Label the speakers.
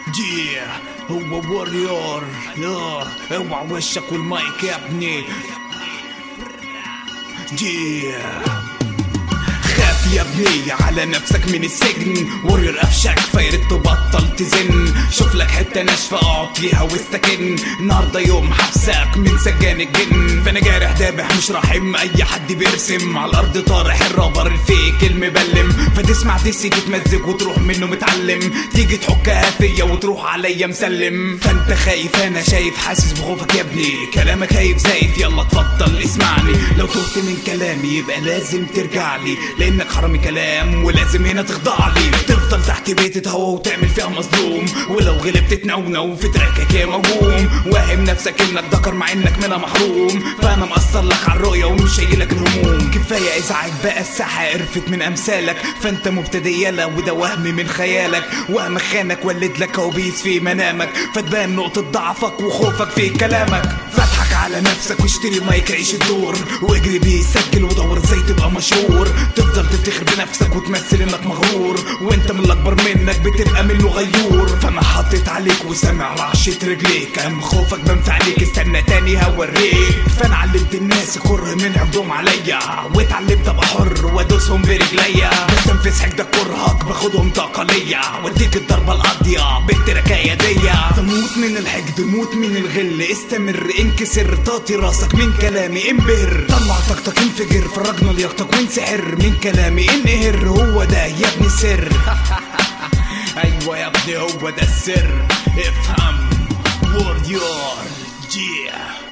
Speaker 1: جيه هو ووريور اه اوعى وشك والمايك يا ابني جيه خاف يا ابني على نفسك من السجن ورير قفشك فياريت تبطل تزن شوف لك حته ناشفه اقعد فيها واستكن النهارده يوم حبسك من سجان الجن فانا جارح دابح مش راحم اي حد بيرسم على الارض طارح الرابر الفيك المبلم فتسمع دسي تتمزج وتروح منه متعلم تيجي تحكها فيا وتروح عليا مسلم فانت خايف انا شايف حاسس بخوفك يا ابني كلامك هايف زايف يلا اتفضل اسمعني لو تهت من كلامي يبقى لازم ترجع لي لانك حرامي كلام ولازم هنا تخضع لي تفضل تحت بيت هوا وتعمل فيها مظلوم ولو غلبت تنونو في تراكك يا موهوم واهم نفسك انك ذكر مع انك منها محروم فانا مقصر لك على الرؤيه ومش شايلك الهموم كفايه ازعاج بقى الساحه قرفت من امثالك فانت مبتدئ يلا وده وهم من خيالك وهم خانك ولد لك كوابيس في منامك فتبان نقطه ضعفك وخوفك في كلامك فاضحك على نفسك واشتري مايك عيش الدور واجري بيه سجل ودور ازاي تبقى مشهور تفضل تفتخر بنفسك وتمثل انك مغرور وانت من الاكبر منك بتبقى منه غيور فانا حطيت عليك وسامع رعشة رجليك اهم خوفك بنفع عليك استنى تاني هوريك فانا علمت الناس كره من عندهم عليا واتعلمت ابقى حر وادوسهم برجليا بستنفذ حقدك كرهك باخدهم طاقة ليا واديك الضربة القاضية بالتركاية ديا فموت من الحقد موت من الغل استمر انكسر طاطي راسك من كلامي انبهر طلع طاقتك انفجر فرجنا لياقتك وانسحر من كلامي انقهر هو ده يا ابني السر ايوه يا ابني هو ده السر افهم وورد يور جيه